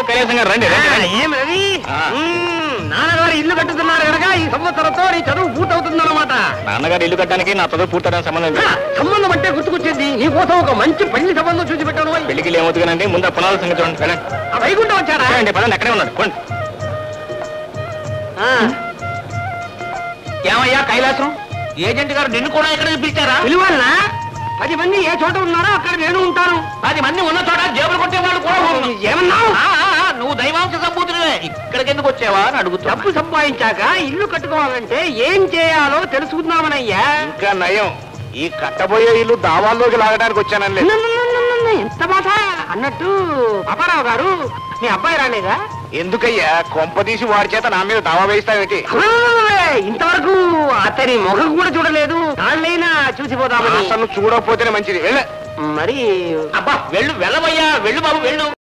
కైలాసం గారు రండి రండి, రండి. ఏం రవి ఆ. మ్మ్, నాన్నగారు ఇల్లు కట్టుతున్నారు కనుక ఈ సంవత్సరంతో నీ చదువు పూర్తవుతుందన్నమాట నాన్నగారు ఇల్లు కట్టడానికి నా చదువు పూర్తడానికి సంబంధం ఆ, లేదు సంబంధం అంటే గుర్తుకొచ్చింది నీ కోసం ఒక మంచి పెళ్లి సంబంధం చూసి పెట్టాను ఓయ్. పెళ్లికి ఏమవుతుందండి ముందు ఆ పునాల సంగతి చూడండి వెళ్ళండి ఆ వైకుంఠం వచ్చారా చూడండి, పదండి అక్కడే ఉన్నాడు పోండి. ఆ, ఏమయ్యా కైలాసం ఏజెంట్ గారు నిన్ను కూడా ఇక్కడ పిలిచారా పిలువాలనా పది మంది ఏ చోట ఉన్నారో అక్కడ నేను ఉంటాను పది మంది ఉన్న చోట జేబులు కొట్టేవాళ్ళు కూడా ఉన్నారు. ఏమన్నావు ఆ, ఆ, ఆ, నువ్వు దైవాంశ సంబూతుడివే ఇక్కడికి ఎందుకు వచ్చావా అని అడుగుతా డబ్బు సంపాదించాక ఇల్లు కట్టుకోవాలంటే ఏం చేయాలో తెలుసుకుందామనయ్యా ఇంకా నయం ఈ కట్టబోయే ఇల్లు దావాల్లోకి లాగడానికి వచ్చానండి నన్నన్నన్నన్న, ఎంత మాట అన్నట్టు అప్పారావు గారు మీ అబ్బాయి రాలేదా ఎందుకయ్యా కొంపదీసి వాడి చేత నా మీద దావా వేయిస్తావేంటి అబ్బే, ఇంతవరకు అతని ముఖం కూడా చూడలేదు దాళ్ళైనా చూసిపోదామని అసలు చూడకపోతేనే మంచిది వెళ్ళ మరి అబ్బా వెళ్ళు వెళ్ళవయ్యా వెళ్ళు బాబు వెళ్ళు